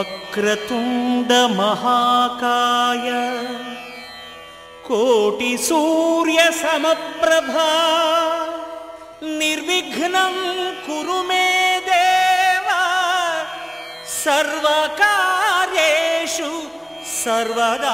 వక్రతుండ మహాకాయ కోటి సూర్య సమప్రభా నిర్విఘ్నం కురు మే దేవా సర్వకార్యేషు సర్వదా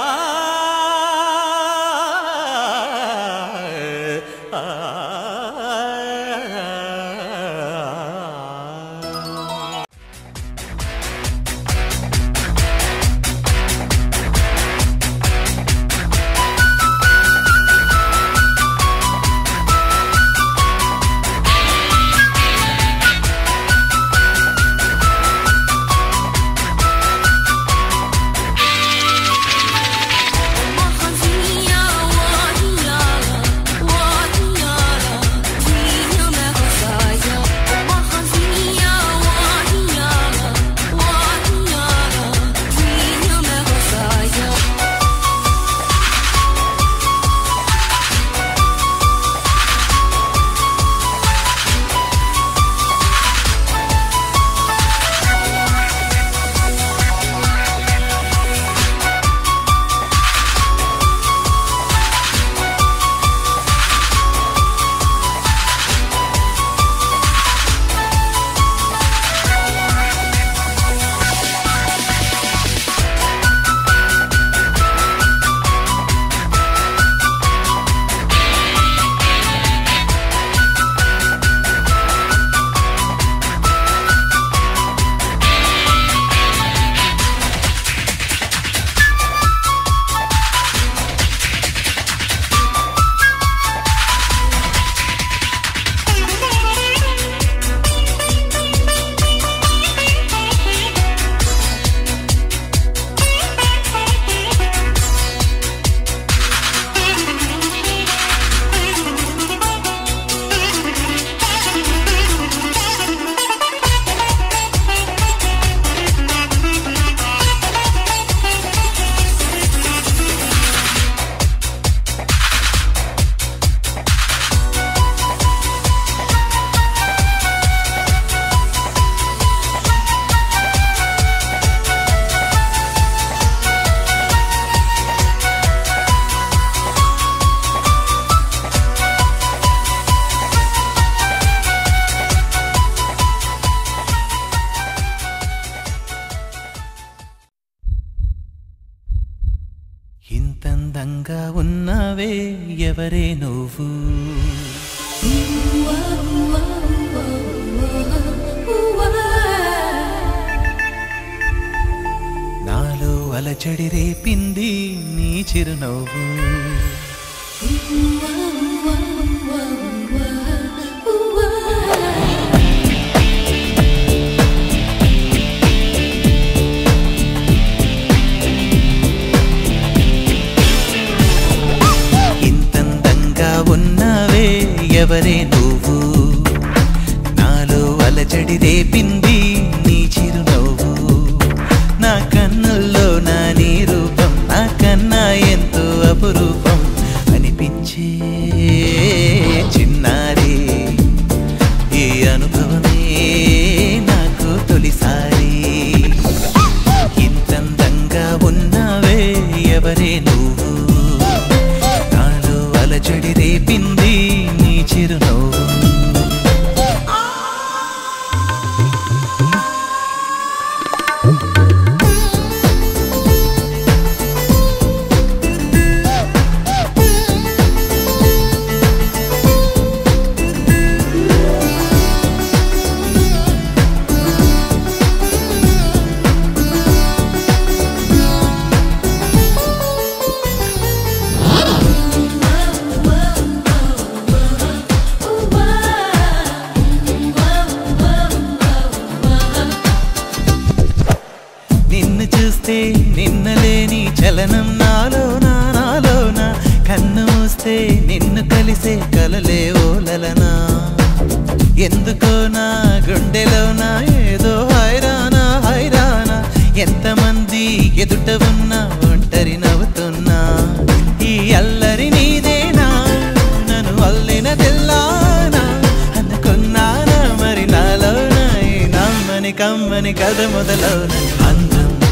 ఇంతందంగా ఉన్నావే ఎవరే నువ్వు నాలో అలచడి రేపింది నీ చిరునవ్వు ఇంతందంగా ఉన్నావే ఎవరే నువ్వు నాలో అలజడి రేపింది నీ చిరునవ్వు నా కన్నుల్లో నా నీ రూపం నా కన్నా ఎంతో అపురూపం అనిపించే చిన్నారి ఈ అనుభవమే నాకు తొలిసారి ఇంతందంగా ఉన్నావే ఎవరే నువ్వు నాలో అలజడి రేపింది నీ చిరునవ్వు నిన్ను చూస్తే నిన్నలేని చలనం నాలోనా నాలోనా కన్ను మూస్తే నిన్ను కలిసే కలలే ఓలలనా ఎందుకో నా గుండెలోనా ఏదో హైరానా హైరానా ఎంతమంది ఎదుట ఉన్నా ఒంటరి నవ్వుతున్నా ఈ అల్లరి నీదేనా నన్ను అల్లిన తెల్లానా అనుకున్నానా మరి నాలోన ఈ నమ్మని కమ్మని కథ మొదలవున అందం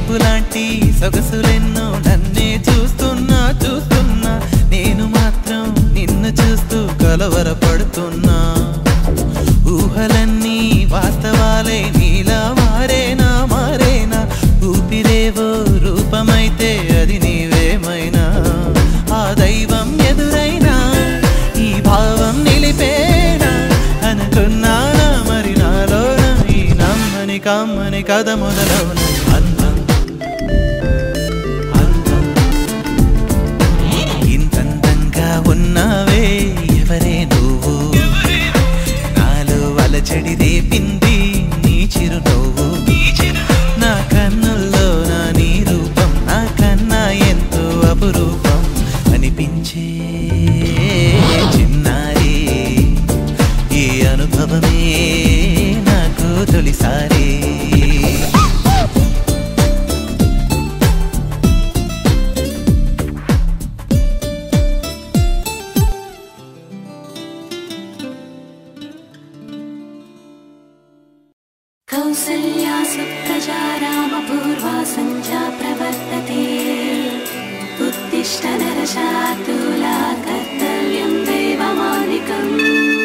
మెరుపు లాంటి సొగసులెన్నో నన్నే చూస్తున్నా చూస్తున్నా నేను మాత్రం నిన్ను చూస్తూ కలవరపడుతున్నా ఊహలన్నీ వాస్తవాలే నీలా మారేనా మారేనా ఊపిరేవో రూపమైతే అది నీవేమైనా ఆ దైవం ఎదురైనా ఈ భావం నిలిపేనా అనుకున్నానా మరి నాలోన ఈ నమ్మని కమ్మని కథ మొదలవున అందం అందం ఇంతందంగా ఉన్నావే ఎవరే నువ్వు నాలో అలచడి రేపింది నీ చిరునవ్వు నా కన్నుల్లో నా నీ రూపం నా కన్నా ఎంతో అపురూపం అనిపించే చిన్నారి ఈ అనుభవమే నాకు తొలిసారి कौसल्या सुप्रजा रामपूर्वा सञ्जा प्रवर्तते उत्तिष्ठ नरशातुला कर्तव्यं दैवमानिकम्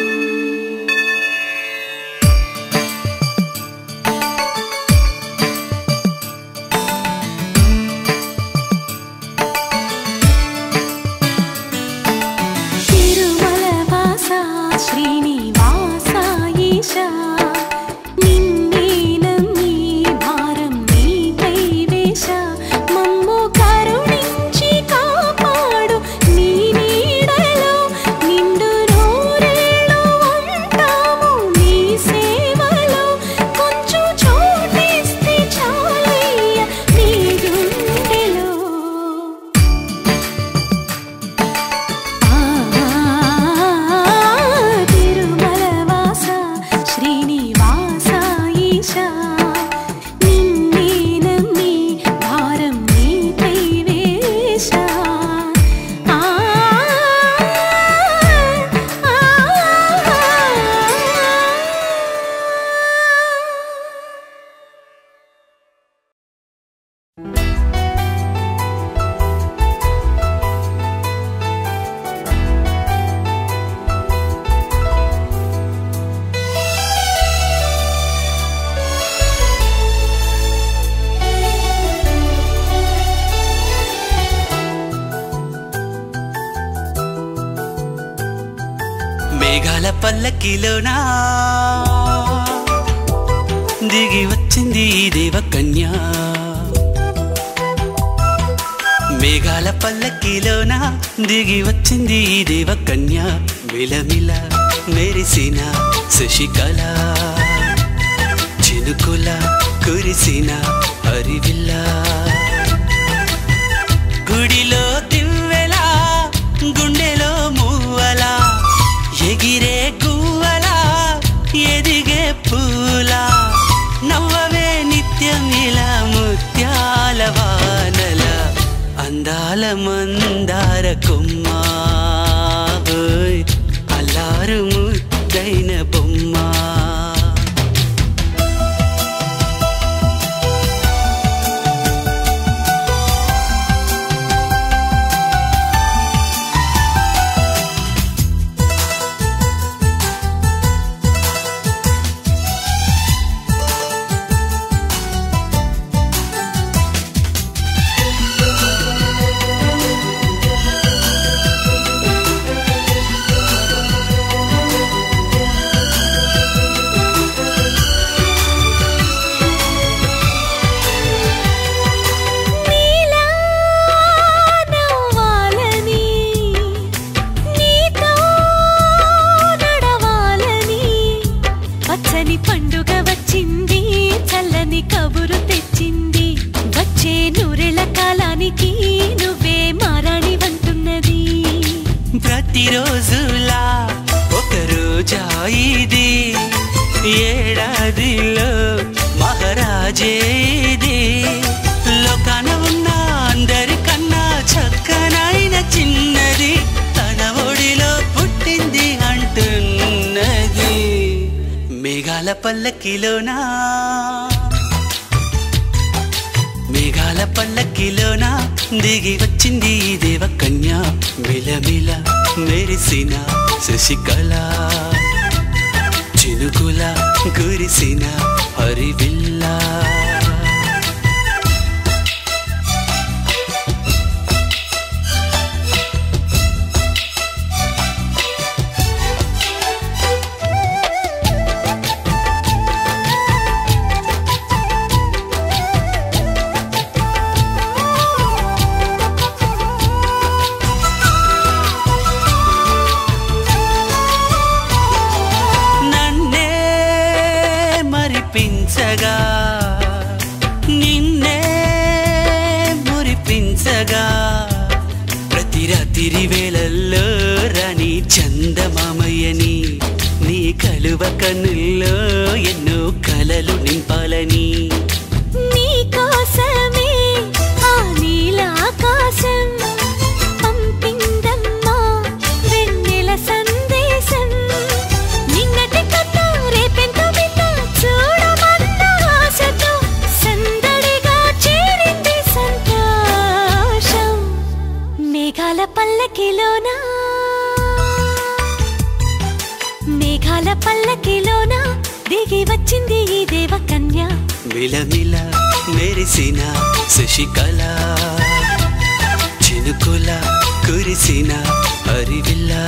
తిరుమలవాసా శ్రీనివాసా ఈశా నిన్నే నమ్మి భారం నీపై వేశ మమ్ము కరుణించి కాపాడు నీ నీడలో నిండు నూరేళ్ళు ఉంటాము నీ సేవలో కొంచెం చోటిస్తే చాలయ్య నీ గుండెలో తిరుమలవాస శ్రీనివాస ఈశా నిన్నే నమ్మి భారం నీపై వేశ ఆ మేఘాల పల్లకిలోనా దిగి వచ్చింది ఈ దేవకన్య మేఘాల పల్లకిలోన దిగి వచ్చింది ఈ దేవకన్య మిలమిల మెరిసిన శశికళ చినుకుల కురిసిన హరివిల్లా గుడిలో దివ్వెలా గుండెలో మూవలా ఎగిరే గువ్వలా ఎదిగే పూలా నవ్వవే నిత్యం ఇలా ముత్యాల వానల అందాల మందార కొమ్మ ఓయ్, అల్లారు ముద్దైన బొమ్మ నీలా నవ్వాలని నీతో నడవాలని పచ్చని పండుగ వచ్చింది చల్లని కబురు తెచ్చింది వచ్చే నూరెళ్ళ కాలానికి నువ్వే మారాణి వంటున్నది ప్రతిరోజులా ఒక రోజా ఇది ఏడాదిలో మహారాజే ఇది లోకాన ఉన్న అందరికన్నా చక్కనైన చిన్నది తన ఒడిలో పుట్టింది అంటున్నది మేఘాల పల్లకిలోనా మేఘ మేఘాల పల్లకిలోన దిగి వచ్చింది ఈ దేవ కన్య మిలమిల మెరిసిన శశికళ చినుకుల కురిసిన హరివిల్లా నన్నే మరిపించగా నిన్నే మురిపించగా ప్రతి రాత్రి వేళల్లో రాణి చందమామయ్యని నీ కలువ కన్నుల్లో ఎన్నో కలలు నింపాలని నీ కోసమే ఆ నీలాకాశం పంపిందమ్మా వెన్నెల సందేశం నిన్నటి కథ రేపెంతో వింత చూడమన్న ఆశతో సందడిగా చేరింది సంతోషం మేఘాల పల్లకిలోనా మేఘాల పల్లకిలోన దిగి వచ్చింది ఈ దేవ కన్య మిలమిల మెరిసిన శశికళ చినుకుల కురిసిన హరివిల్లా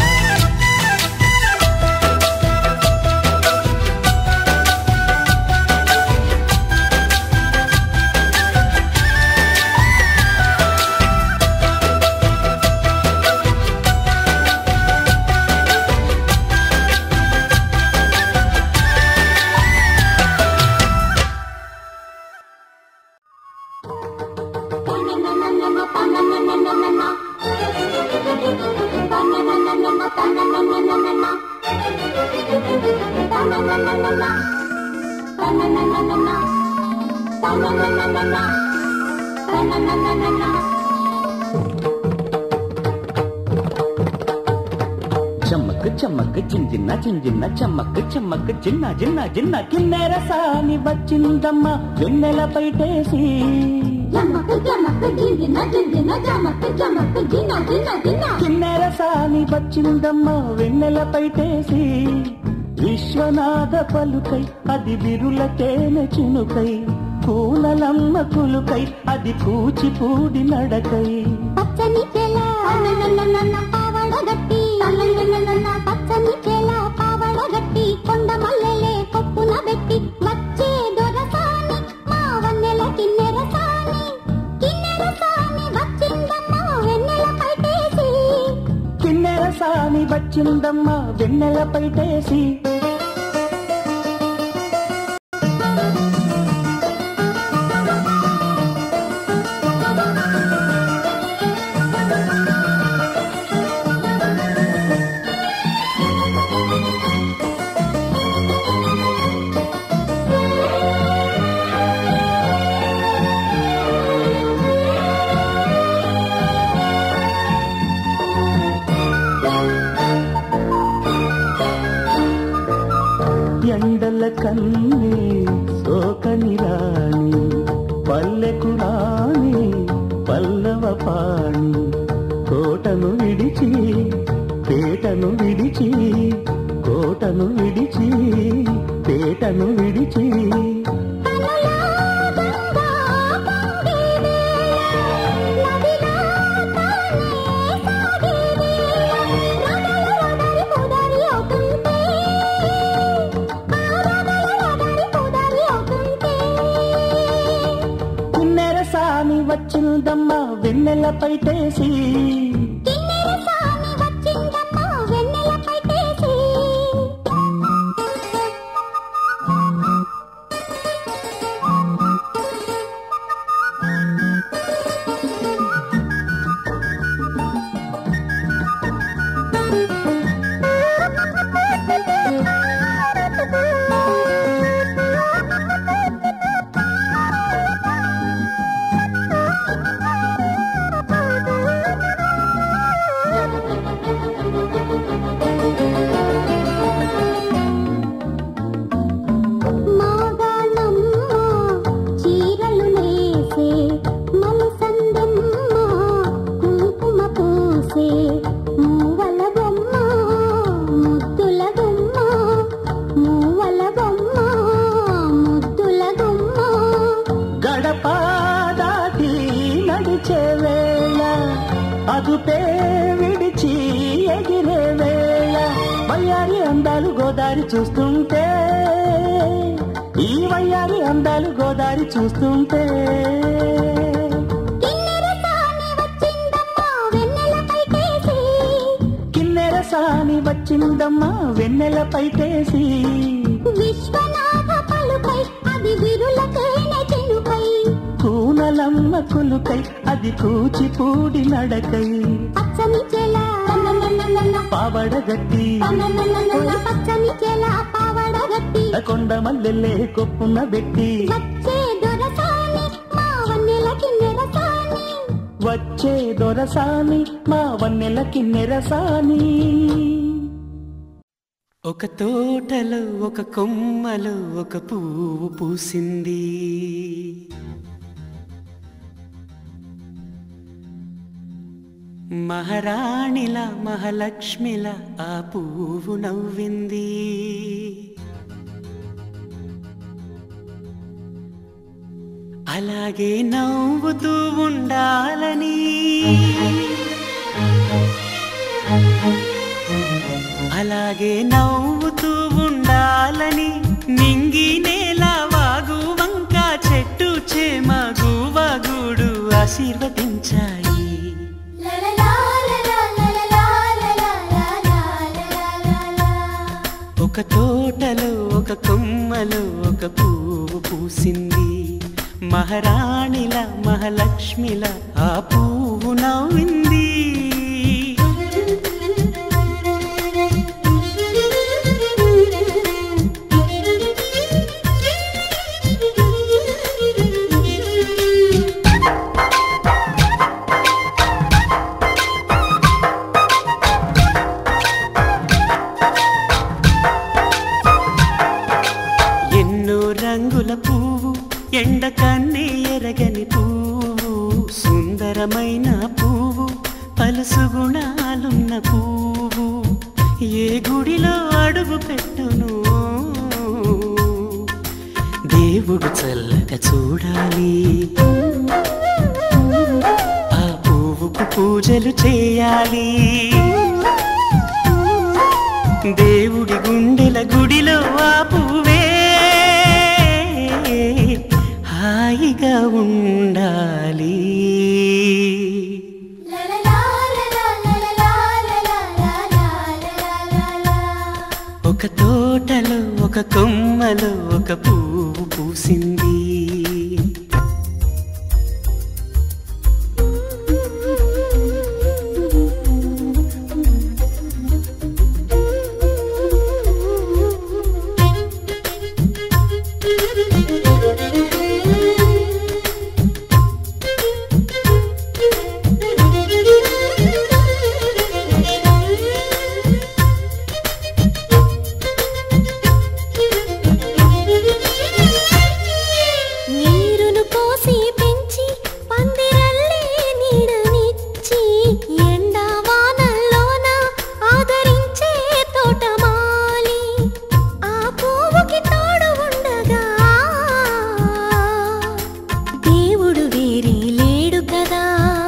చమ్మక్ చమ్మక్ చింజిన్న చింజిన్న చమ్మక్ చమ్మక్ చిన్న చిన్న చిన్న కిన్నెర సాని వచ్చిందమ్మ వెన్నెల పైటేసి జమక్ జమక్ జింజిన జింజిన జమక్ జమక్ జిన జిన జిన కిన్నెర సాని వచ్చిందమ్మ వెన్నెల పైటేసి విశ్వనాథ పలుకై అది విరుల తేనె చినుకై కూనలమ్మ కులుకై అది కూచిపూడి నడకై పచ్చని చెల నన్న పావడ గట్టి నన్న పచ్చని చెల పావడ గట్టి కొండ మల్లెలే కొప్పున పెట్టి వచ్చే దొరసాని మా వన్నెల కిన్నెర సాని కిన్నెర సాని వచ్చిందమ్మ వెన్నెల పైటేసి కిన్నెర సాని వచ్చిందమ్మ వెన్నెల పైటేసి ఎండల కన్నే సోకని రాణి పల్లెకు రాణి పల్లవ పాణి కోటను విడిచి పేటను విడిచి కోటను విడిచి పేటను విడిచి కిన్నెర సాని వచ్చిందమ్మ వెన్నెల పైటేసి అదుపే విడిచి ఎగిరే వేళ వయ్యారి అందాలు గోదారి చూస్తుంటే ఈ వయ్యారి అందాలు గోదారి చూస్తుంటే కిన్నెర సాని వచ్చిందమ్మా కిన్నెర సాని వచ్చిందమ్మా వెన్నెల పైటేసి వెన్నెల పైటేసి విశ్వనాథ పలుకై అది విరులకైన చెనుకై కూనలమ్మ కులుకై అది కూచిపూడి నడకై పచ్చని చెల పావడగట్టి పచ్చని చెల పావడ గట్టి కొండ మల్లెల్లే కొప్పున పెట్టి వచ్చే దొరసాని మా వన్నెల కిన్నెర సాని వచ్చే దొరసాని మా వన్నెలకి నెరసాని ఒక తోటలో ఒక కొమ్మలో ఒక పువ్వు పూసింది మహారాణిల మహాలక్ష్మిల ఆ పువ్వు నవ్వింది అలాగే నవ్వుతూ ఉండాలని అలాగే నవ్వుతూ ఉండాలని నింగి నేల వాగు వంక చెట్టు చేమ గువగుడు ఆశీర్వదించాయి ఒక తోటలో ఒక కొమ్మలో ఒక పువ్వు పూసింది మహారాణిల మహాలక్ష్మిల ఆ పువ్వు నవ్వింది ఎన్నో రంగుల పువ్వు ఎండ కన్నే ఎరగని పువ్వు సుందరమైన పువ్వు పలుసు గుణాలున్న పువ్వు ఏ గుడిలో అడుగు పెట్టును దేవుడు చల్లగా చూడాలి ఆ పువ్వుకు పూజలు చేయాలి దేవుడి గుండెల గుడిలో ఆ పువ్వే హాయిగా ఉండాలి ఒక తోటలో ఒక కొమ్మలో ఒక పువ్వు పూసింది నీరును పోసి పెంచి పందిరల్లే నీడనిచ్చి ఎండా వానల్లోన ఆదరించే తోటమాలి ఆ పువ్వుకి తోడు ఉండగా దేవుడు వేరే లేడు కదా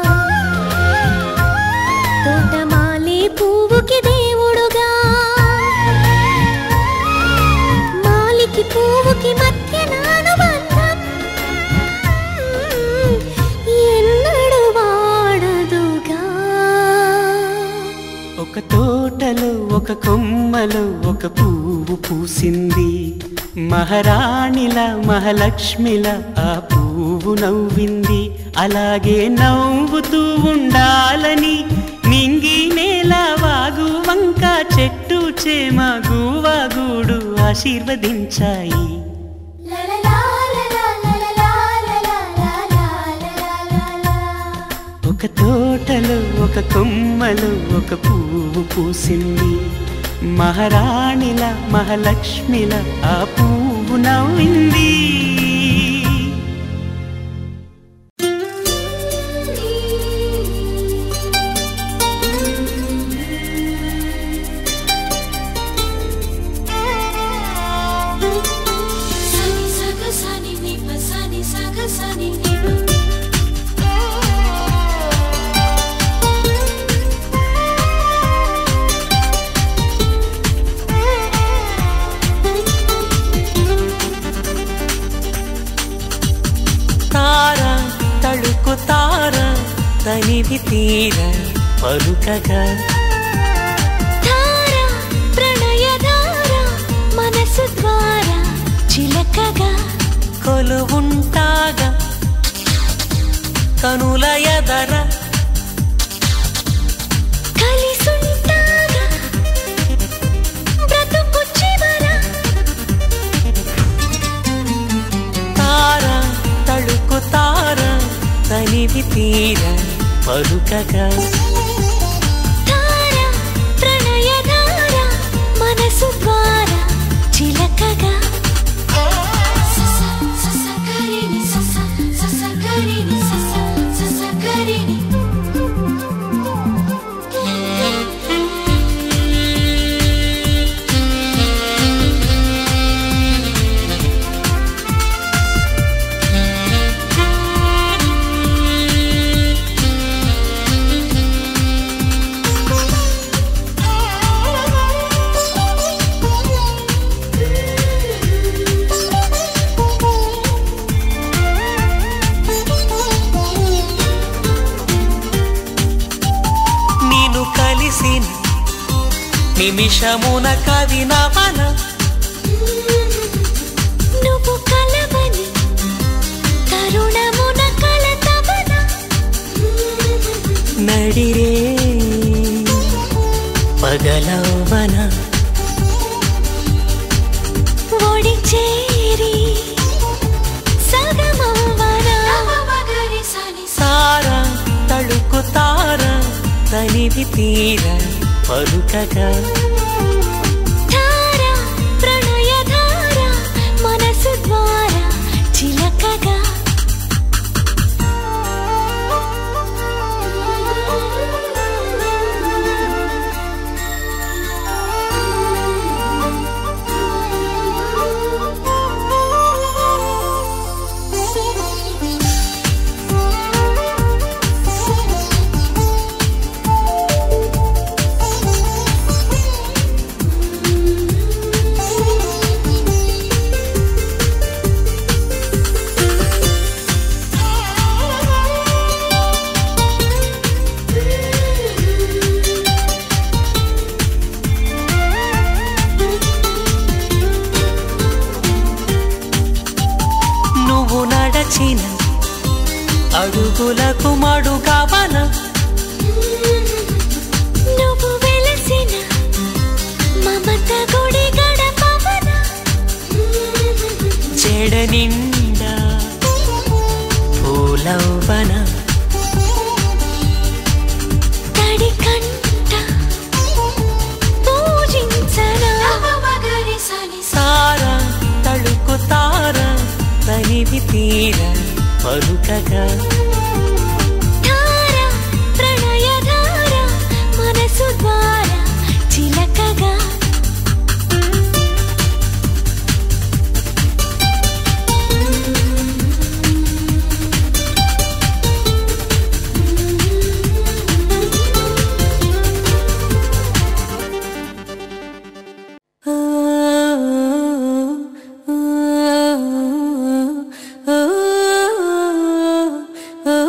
తోటమాలి పువ్వుకి దేవుడుగా మాలికి పువ్వుకి మధ్య నానుబంధం ఎన్నడు వాడదుగా ఒక తోటలో ఒక కొమ్మలో ఒక పువ్వు పూసింది మహారాణిల మహాలక్ష్మిల ఆ పువ్వు నవ్వింది అలాగే నవ్వుతూ ఉండాలని నింగి నేల వాగు వంక చెట్టు చేమ గువగూడు ఆశీర్వదించాయి ఒక తోటలో ఒక కొమ్మలో ఒక పువ్వు పూసింది మహారాణిల మహాలక్ష్మిల ఆ పువ్వు నవ్వింది సని సగ సని ని ప సని సగ సని ని ప తళుకుతార తనివి తీర పలుకగా ధార ప్రణయధార మనసు ద్వారా చిలకగా కొలువుంటాగా కనుల ఎదర కలిసుంటాగా బ్రతుకు చివర తార తళుకుతార తనివి తీర పలుకగా ధార ప్రణయధార మనసు ద్వారా చిలకగా సస సస కరిని సస సస కరిని సస సస కరిని నిన్ను కలిసిన నిమిషమున కవి నవన నువ్వు కలవని తరుణమున కలతవన నడిరే పగలవన ఒడి చేరి సగమవ్వన మగరి సని సార తళుకుతార తనివి తీర పలుకగా ధార ప్రణయధార మనసు ద్వారా చిలకగా నువ్వు నడచిన అడుగులకు మడుగవన నువ్వు వెలసిన మమత గుడి గడపవన చెడ నిండా పూలవన తడి కంట పూజించన మగరి సని సార తళుకుతార తనివి తీర పలుకగా ధార ప్రణయధార మనసు ద్వారా చిలకగా ఆ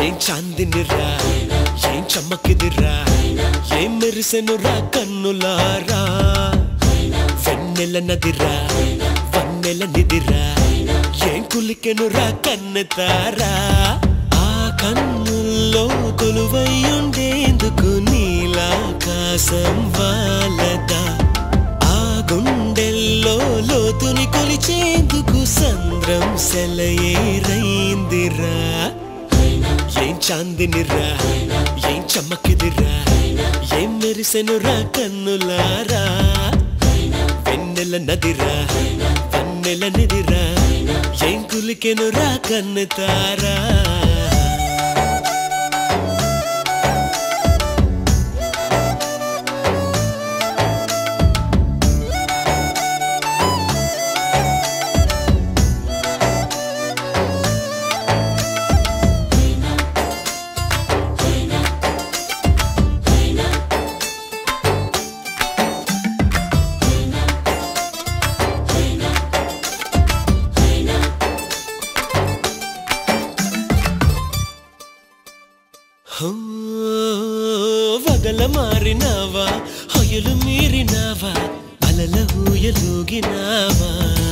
ఏం చాందినిరా ఏం చమ్మకిదిరా ఏం మెరిసెనురా కన్నులారా వెన్నెల నదిరా వన్నెల నిదిరా ఏం కులికెనురా కన్నెతారా ఆ కన్నుల్లో కొలువై ఉండేందుకు నీలాకాశం వాలదా ఆ గుండెల్లో లోతుని కొలిచేందుకు సంద్రం సెలయేరైందిరా ఏం చాందినిరా ఏం చమ్మకిదిరా ఏం మెరిసెనురా కన్నులారా వెన్నెల నదిరా వన్నెల నిదిరా ఏం కులికెనురా కన్నుతారా హో, వగల మారినావా హొయలు మీరినావా అలల ఊయలూగినావా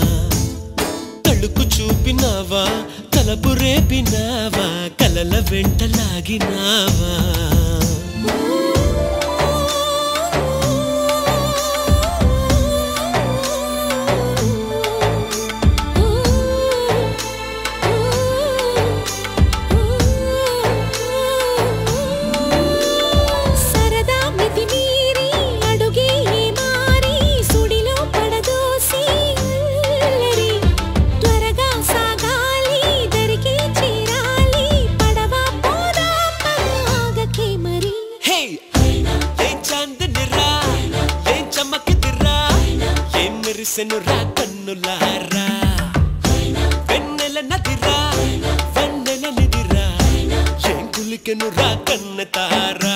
తళుకు చూపినావా తలపు రేపినావా కలల వెంటలాగినావా సరదా మితి మీరి అడుగే మారి సుడిలో పడదోసి అల్లరి త్వరగా సాగాలి దరికి చేరాలి పడవ పోదా ఆగకే మరి హే ఏం చాందనిరా ఏం చమ్మకిదిరా ఏం మెరిసెనురా కన్నులారా వెన్నెల నదిరా వన్నెల నిదిరా ఏం కులికెనురా కన్నెతారా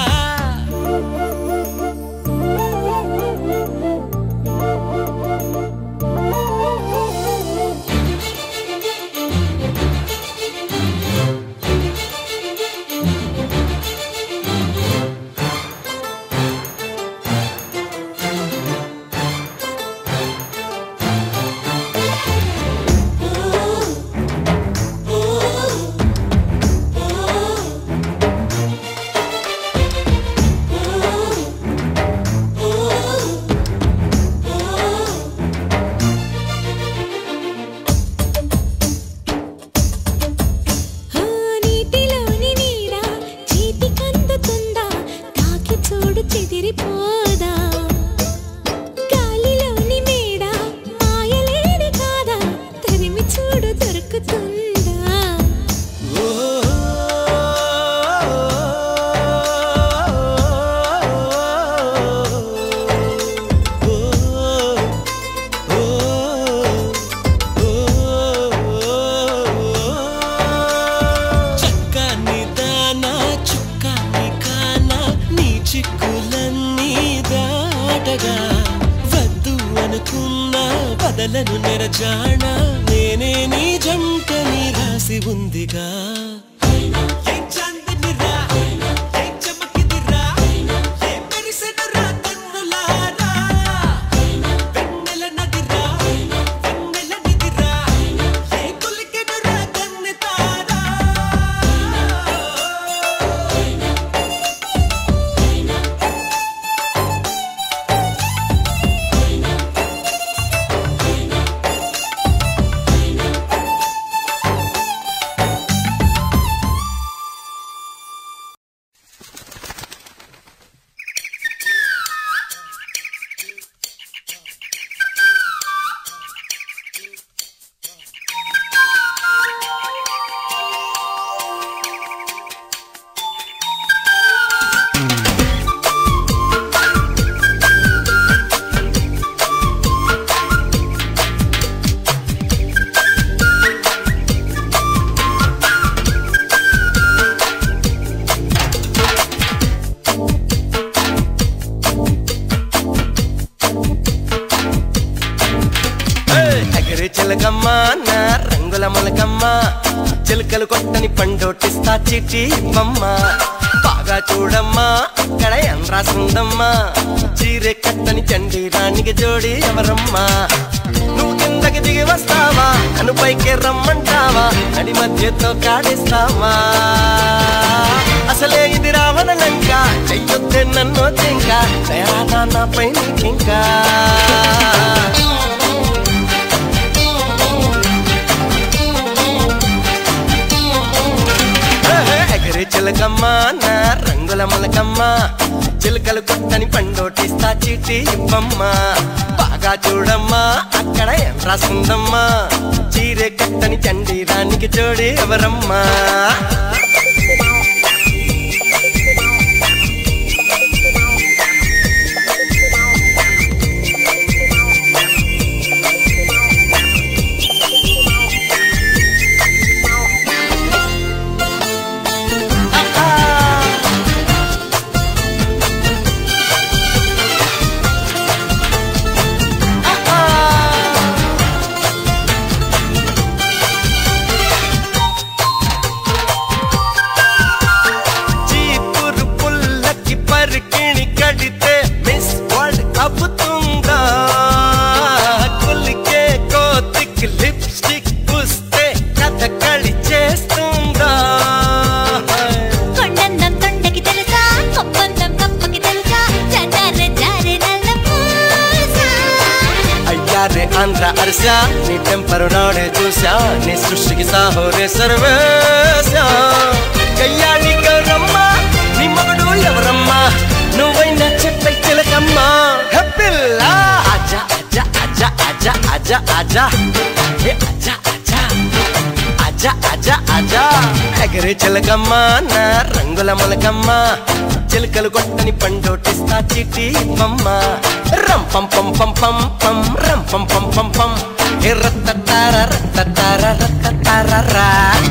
ఆ నీటిలోని నీరా చేతికందుతుందా తాకి చూడు చెదిరిపోదా గాలిలోని మేడ మాయలేడి కాదా తరిమి చూడు దొరుకుతుందా ఓ చక్కని దానా చుక్కని కానా నీ చిక్కులన్నీ దాటగా వద్దు అనుకున్నా బదలను నెరజాణ నేనే నీ జంటని రాసి ఉందిగా ఏం చందనిరా, ఏం చమకిదిరా, ఏం మెరిసెనురా కన్నులారా. వెన్నెల నదిరా, వెన్నెల నిదిరా, ఏ కులికెనురా కన్నెతారా. చిలుకలు కొట్టని పండోటిస్తా చిట్టి ఇవ్వమ్మ బాగా చూడమ్మా అక్కడ ఏం రాసిందమ్మా చీరె కట్టని చండి రాణికి జోడి ఎవరమ్మా నువ్వు కిందకి దిగి వస్తావా అను పైకి రమ్మంటావా నడి మధ్యతో కాడిస్తావా అసలే ఇది రావణ లంక చెయ్యొద్దే నన్ను చింక దయానా నాపై నీకింకా ఎగరి చిలకమ్మ నా రంగుల మొలకమ్మ చిలకలు కొట్టని పండోటిస్తా చీటి ఇవ్వమ్మ బాగా చూడమ్మా అక్కడ ఏం రాసిందమ్మా చీరె కట్టని చండి రానికి జోడి ఎవరమ్మా చీపురు పుల్లకి పరికిణి కడితే మిస్ వరల్డ్ అవుతుందా కులికే కోతికి లిప్స్టిక్ పూస్తే కథకళి చేస్తుందా కొండందం తొండకి తెలుసా కొప్పందం కప్పకి తెలుసా చటారె జారె నల్ల పూస అయ్యారే ఆంధ్ర అరిసా నీ టెంపరు నాడే చూసా నీ సృష్టికి సాహోరే సర్వేశా కయ్యాళి గౌరమ్మ నీ మగడు ఎవరమ్మా నువ్వైనా చెప్పై చిలకమ్మా హెప్పిల్లా అజా అజా అజా అజా అజా అజా ఏ అజా అజా అజా అజా అజా ఎగరి చిలకమ్మ నా రంగుల మొలకమ్మ చిలుకలు కొట్టని పండోటిస్తా చిట్టి ఇవ్వమ్మ రం పం పం పం పం పం రం పం పం పం పం ఏ రత్తతార రత్తతార రత్తతారరా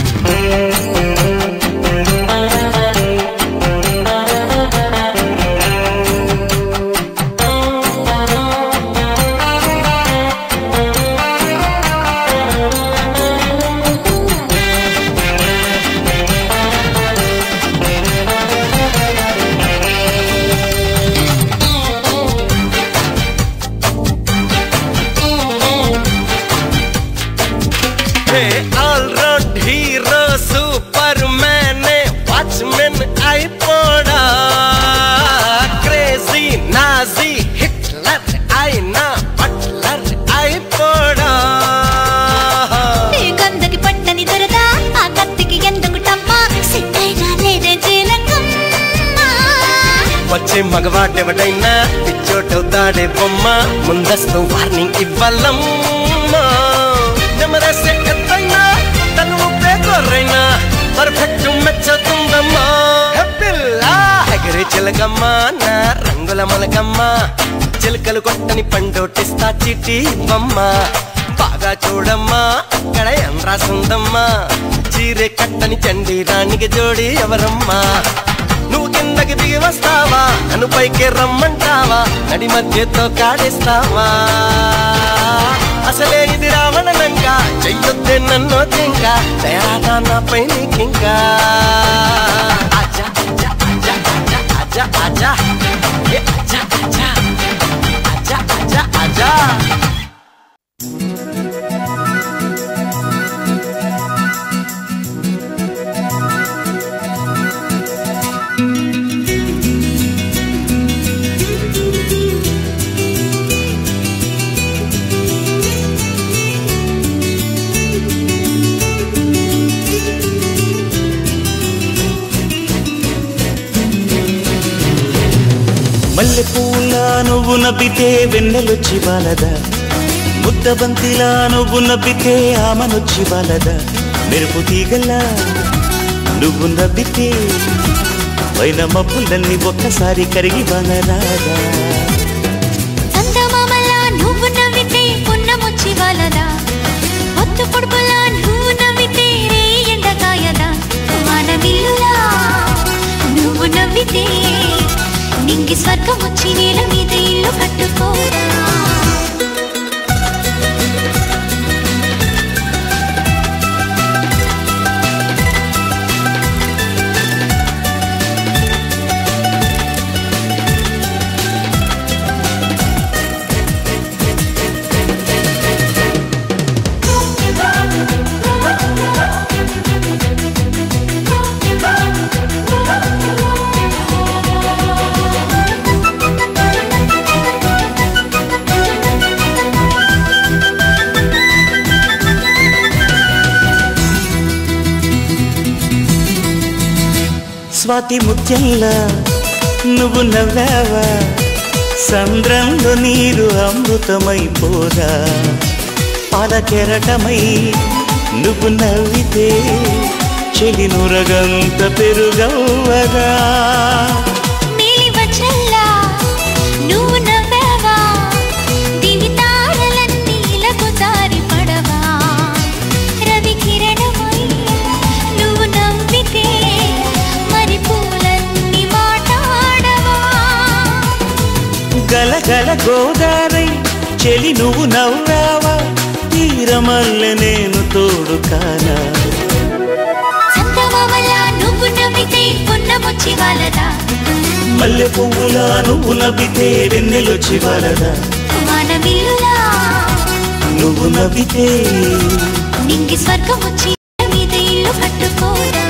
all round hero super man watchman అయిపోడా క్రేజీ నాజీ హిట్లర్ అయినా బట్లర్ అయిపోడా ఈ గంధకి పట్టని దొరదా ఆ కత్తికి ఎందుకు టమ్మా సిద్ధైనా లేదే జీలకమ్మ వచ్చే మగవాడెవడైనా పిచ్చోటవుతాడే బొమ్మ ముందస్తు వార్నింగ్ ఇవ్వాలమ్మా నెమరేసే ఎత్తైనా తను పేకొర్రైనా పర్ఫెక్ట్ మెచ్చుతుందమ్మా పిల్ల ఎగరి చిలకమ్మ నా రంగుల మొలకమ్మ చిలకలు కొట్టని పండోటిస్తా చిట్టి ఇవ్వమ్మ బాగా చూడమ్మా అక్కడ ఏం రాసిందమ్మా చీరె కట్టని చండి రాణికి జోడి ఎవరమ్మా నువ్వు కిందకి దిగి వస్తావా నన్ను పైకి రమ్మంటావా నడి మధ్యతో కాడేస్తావా అసలే ఇది రావణనంక చెయ్యొద్దే నన్ను తింక దయాగా నాపై నీకింకా ఆజా ఆజా ఆజా ఆజా ఆజా ఆజా ఏ ఆజా ఆజా ఆజా ఆజా ఆజా మల్లె పూల నువ్వు నవ్వితే వెన్నెలొచ్చి బాలదా ముద్దబంతిలా నువ్వు నవ్వితే ఆమనొచ్చి బాలదా మెరుపు తీగల్లా నువ్వు నవ్వితే పైన మబ్బులన్నీ ఒక్కసారి కరిగి వనరాదా చందమామలా నువ్వు నవ్వితే పున్నమొచ్చి వాళ్ళదా పొత్తు పొడుపులా నువ్వు నవ్వితే రే ఎండకాయదా వానవిల్లులా నువ్వు నవ్వితే నింగి స్వర్గం వచ్చి నేల మీద ఇల్లు కట్టుకోరా స్వాతి ముత్యంలా నువ్వు నవ్వావా సంద్రంలో నీరు అమృతమైపోదా పాల కెరటమై నువ్వు నవ్వితే చెలి నురగంత పెరుగవ్వదా మేలి వచ్చల్లా నువ్వు నవ్వావా దివి తారలన్నీ ఇలకు జారి పడవా రవి కిరణమై నువ్వు నవ్వితే మరి పూలన్నీ మాట్లాడవా గలగల గోదారై చెలి నువ్వు నవ్వావా తీరమల్లె నేను తోడు కానా చందమామలా నువ్వు నవ్వితే పున్నమొచ్చి వాళ్ళదా మల్లె పువ్వులా నువ్వు నవ్వితే వెన్నెలొచ్చి వలదా మానవిల్లులా నువ్వు నవ్వితే నింగి స్వర్గం వచ్చి మీద ఇల్లు కట్టుకోదా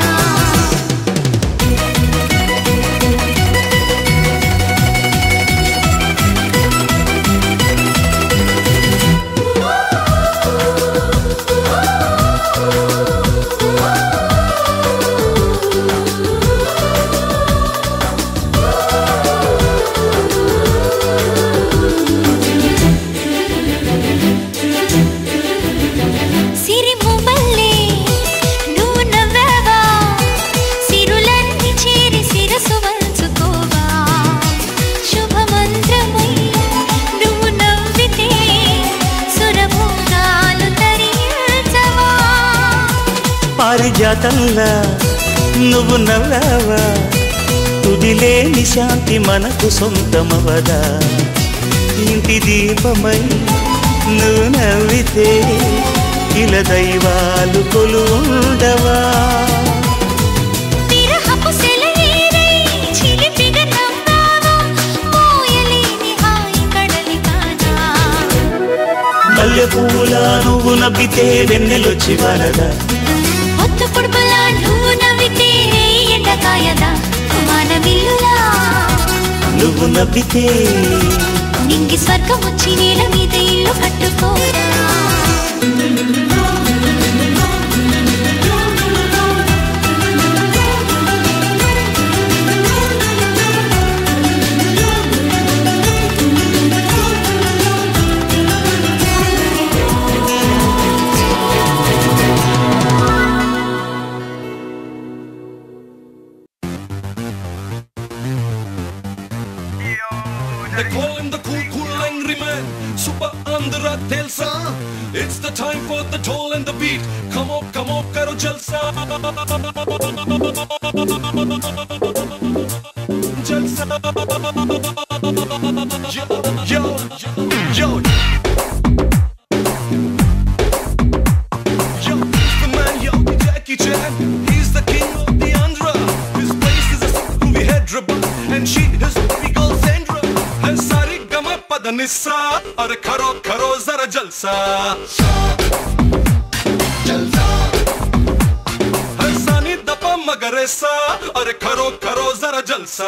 సిరిముమల్లే నువ్వు నవ్వావా సిరులన్నీ చేరి శిరసు వంచుకోవా శుభమంత్రమై నువ్వు నవ్వితే సురభోగాలు తరించవా పారిజాతంలా నువ్వు నవ్వావా తుదిలేని శాంతి మనకు సొంతమవదా ఇంటి దీపమై నువ్వు నవ్వితే ఇలా దైవాలు కొలుండవా విరహపు సెలయేరై చిలిపిగా నవ్వావా మోయలేని హాయి కడలి కాదా మల్లె పువ్వులా నువ్వు నవ్వితే వెన్నెలొచ్చి వలదా ఒత్తు పొడుపులా నువ్వు నవ్వితే ఎండకాయదా మానవిల్లులా నువ్వు నవ్వితే నింగి స్వర్గం వచ్చి నేల మీద ఇల్లు కట్టుకోరా They call him the cool, cool, angry man. Super Andhra Telsa. It's the time for the toll and the beat. Come on, come on, karo jalsa. Jalsa. Yo, yo, yo. Yo, he's the man, yo, Jackie Chan. He's the king of the Andhra. His place is a movie Hyderabad, and she is baby girl Sandra. And sari gama padanissa, अरे करो करो जरा जलसा हर सानी दपा मगरेसा अरे करो करो जरा जलसा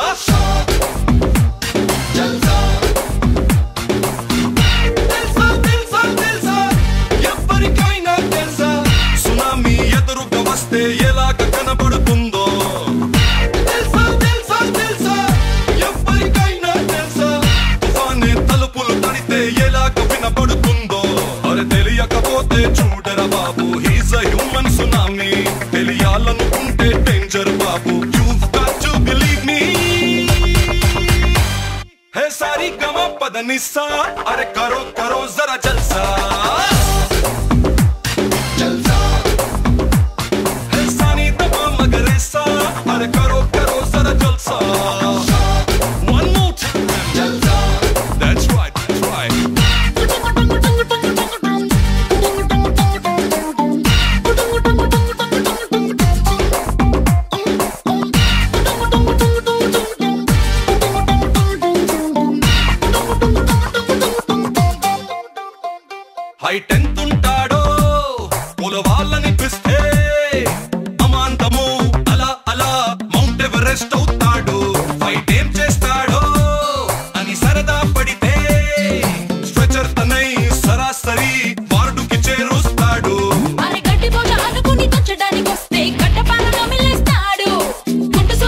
తెలుసా తెలుసా తెలుసా ఎవరికైనా తెలుసా సునామీ ఎదురుగా వస్తే ఎలాగ కనబడుతుందో తెలుసా తెలుసా తెలుసా ఎవరికైనా తెలుసా తుఫానే తలుపులు తడితే ఎలాగ వినబడుతుందో అరే తెలియకపోతే చూడరా బాబు హీస్ అ హ్యూమన్ సునామీ తెలియాలనుకుంటే డేంజర్ బాబు you got to believe me है सारी गमा पदनिसा अरे करो करो जरा जलसा है सानी दबा मगरेसा अरे करो करो जरा जलसा One more time. That's right, that's right. Height ఎంత ఉంటాడో పూల వాళ్ళనిపిస్తే అమాంతము అలా అలా మౌంట్ ఎవరెస్ట్ అవుతాడు ఫైట్ ఏం చేస్తాడో అని సరదా పడితే స్ట్రెచర్ తనై సరాసరి వార్డుకి చేరుస్తాడు అరే గట్టి పోట అనుకుని తొచ్చడానికి వస్తే గడ్డపారలో మిల్లేస్తాడు గుండు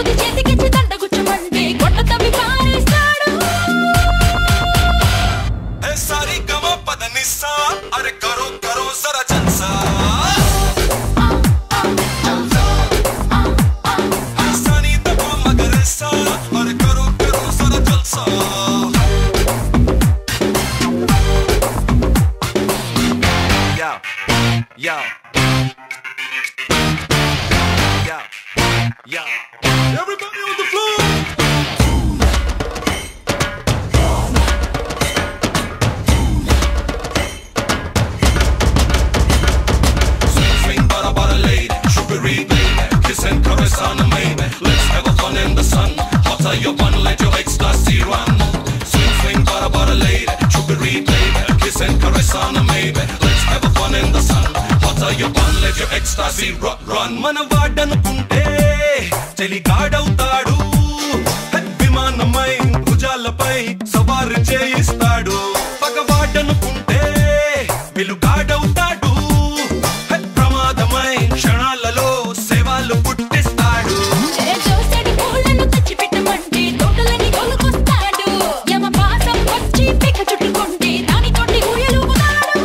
sauna, maybe. Let's have a fun in the sun. Hotter your bun, let your ecstasy run. run. మన వాడనుకుంటే చెలికాడవుతాడు హే, విమానమై భుజాలపై సవారు చేయిస్తాడు పగవాడనుకుంటే వెలుగాడవుతాడు హే, ప్రమాదమై క్షణాలలో సేవలు పుట్టిస్తాడు జోసడి పూలను తెచ్చిపెట్టమంటే తోటలని కొనుకొస్తాడు యమ పాసం వచ్చి పిక చుట్టుకుంటే దాని తోటి ఊయలుపుతాడు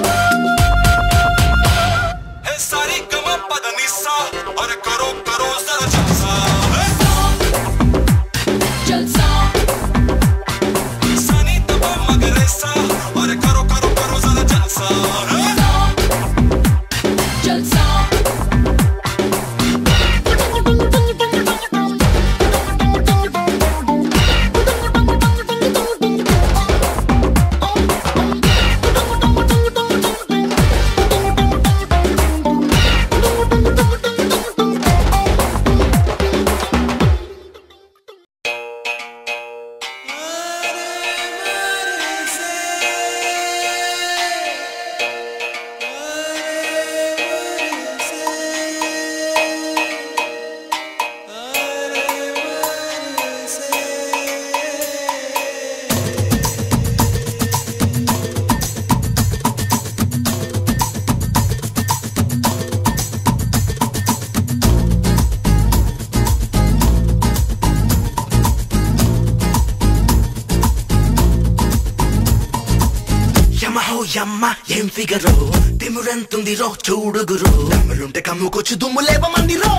है सारी गमा पद निस्सा अरे करो करो जरा जलसा है జల్సా सानी तब मगर ऐसा अरे करो करो करो जरा जलसा है జల్సా యమహో యమ్మ ఏం ఫిగరో తిమురెంతుంది రో చూడుగురు తమ్ములుంటే కమ్ముకొచ్చి దుమ్ము లేపమంది రో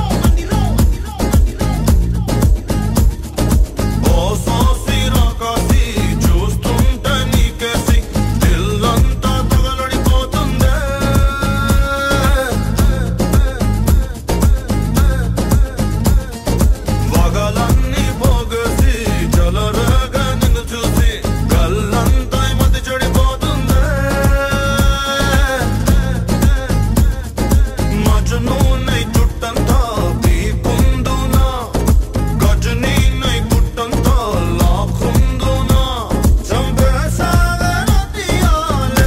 ओ सासी राकासी చూస్తుంటే నీకేసి దిల్లంతా తగలడిపోతుందే వగలన్నీ పోగేసి చలరగా నిన్ను చూసి కళ్ళంతా మతి చెడిపోతుందే మజను నై చుట్టంతా పీకుందునా గజనీ నై గుట్టంతా లాక్కుందునా చంపేసాగరతియాలే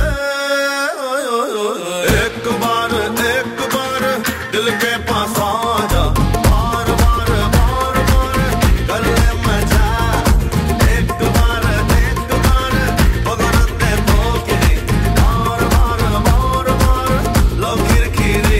एक बार एक बार दिल के पास आ जा बार बार बार बार गले में जा एक बार एक बार पगड़ते पोकिरी बार बार बार बार लव किरकिरी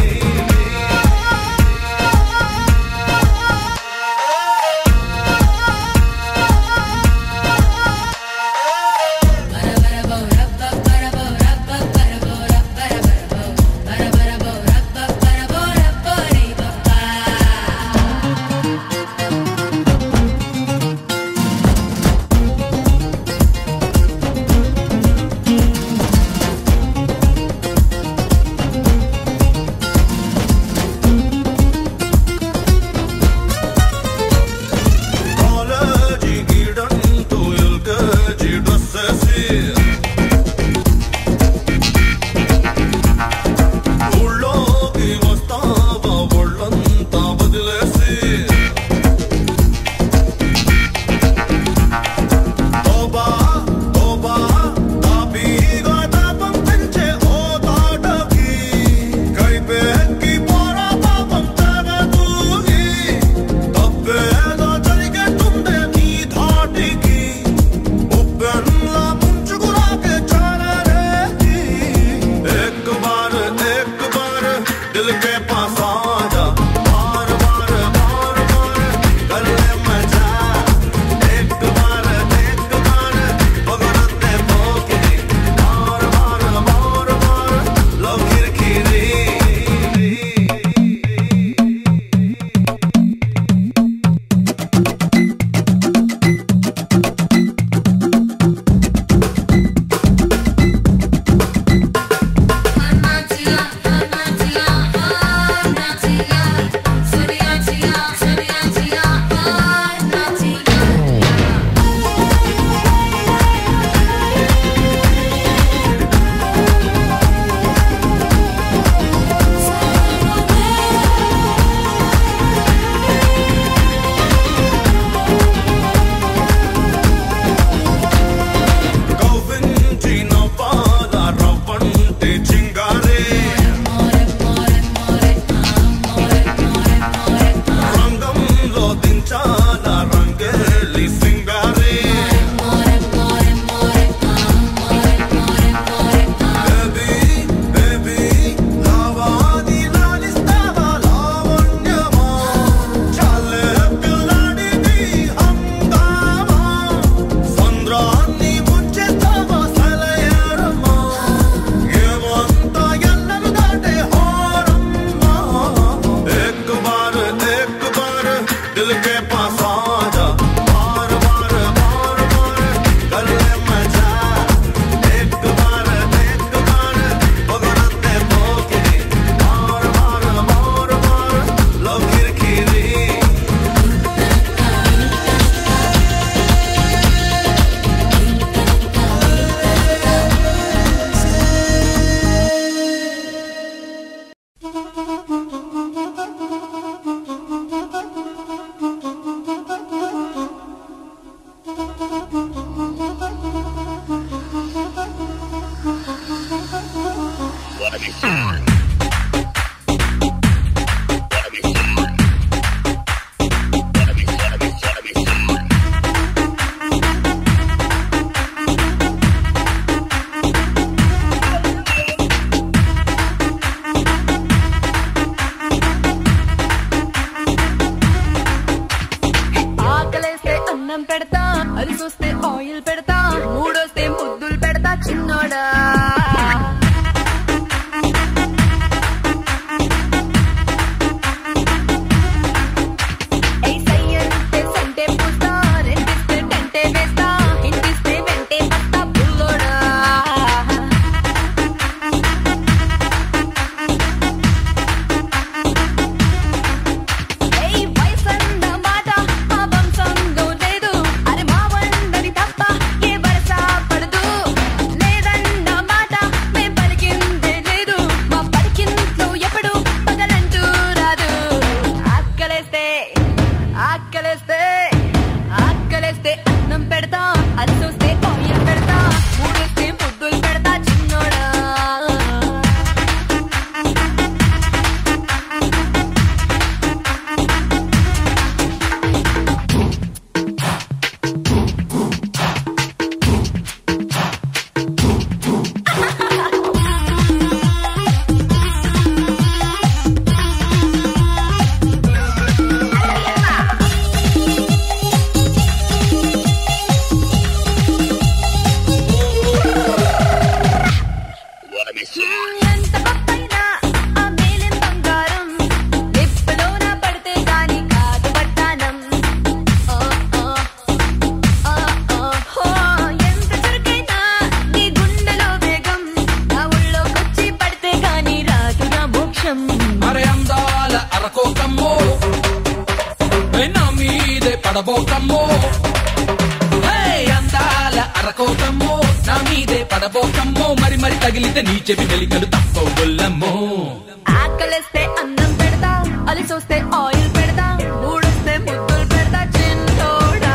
కాలేజీ గీడంటూ ఎల్కేజీ డ్రెస్సేసి ఊళ్ళోకి వస్తావా ఒళ్ళంతా వదిలేసి తోబా తోబా తాపీగా తాపం పెంచే ఓ తాటకి కైపెక్కి పోరా పాపం తగదూగి తప్పేదో జరిగేట్టుందే నీ ధాటికి ఉప్పెన్లా ముంచుకురాకే చాలరేది एक बार एक बार दिल के पास आ जा बार बार बार बार गले में जा एक बार एक बार पगड़ते पोकिरी बार बार बार बार लव किरकिरी Armantia, Armantia, అందాల అరకోకమ్మో ఏ నా మీదే పడబోకమ్మో హే, అందాల అరకోకమ్మో నా మీదే పడబోకమ్మో మరి మరి తగిలితే నీ చెవి మెలికలు తప్పవుల్లమ్మో ఆకలిస్తే అన్నం పెడతా అలిసొస్తే ఆయిల్ పెడతా మూడొస్తే ముద్దులు పెడతా చిన్నోడా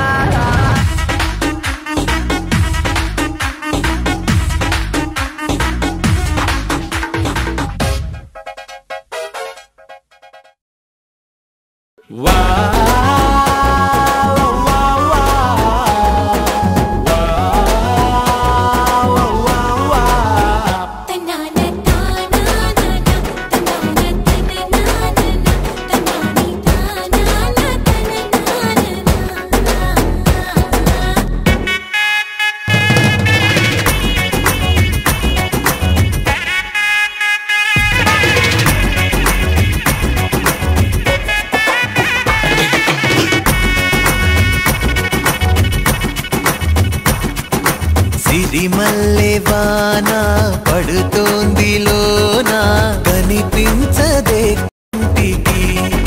సిరిమల్లె వాన పడుతోంది లోన కనిపించదే కంటికి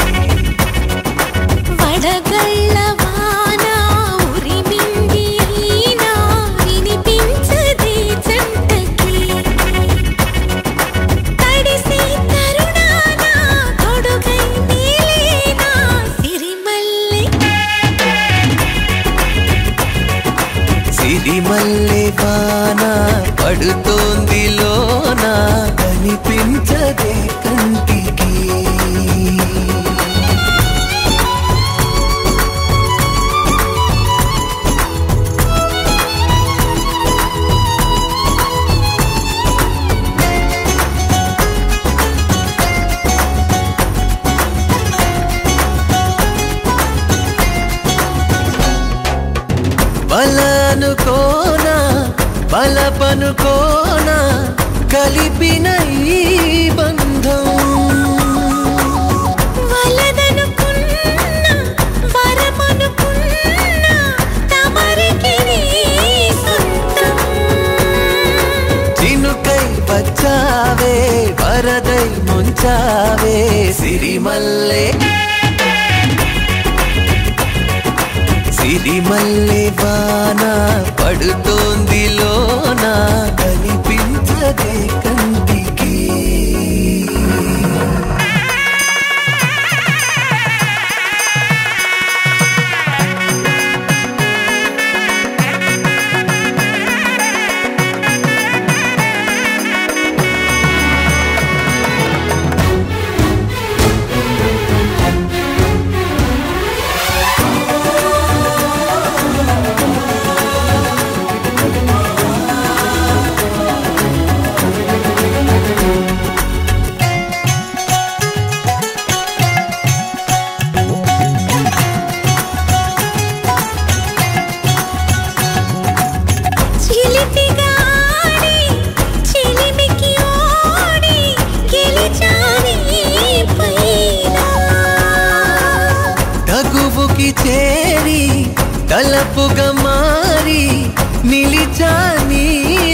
వడగళ్ళ వాన ఉరిమింది అయినా వినిపించదే జంటకి తడిసి తరుణాన తొడుగై నీలేనా సిరిమల్లె సిరిమల్లె వాన పడుతోంది లోన కనిపించదే కంటికి బలనుకోనా బలపనుకోనా కలిపిన ఈ బంధం వలదనుకున్నా వరమనుకున్నా తమరికి నీ సొంతం చినుకై వచ్చావే వరదై ముంచావే సిరిమల్లె సిరిమల్లె వాన పడుతోంది లోన కనిపించదే కంటికి చిలిపిగాడి చిలిమికి ఓడి గెలిచాని పైన తగువుకి చేరి తలపుగా మారి నిలిచాని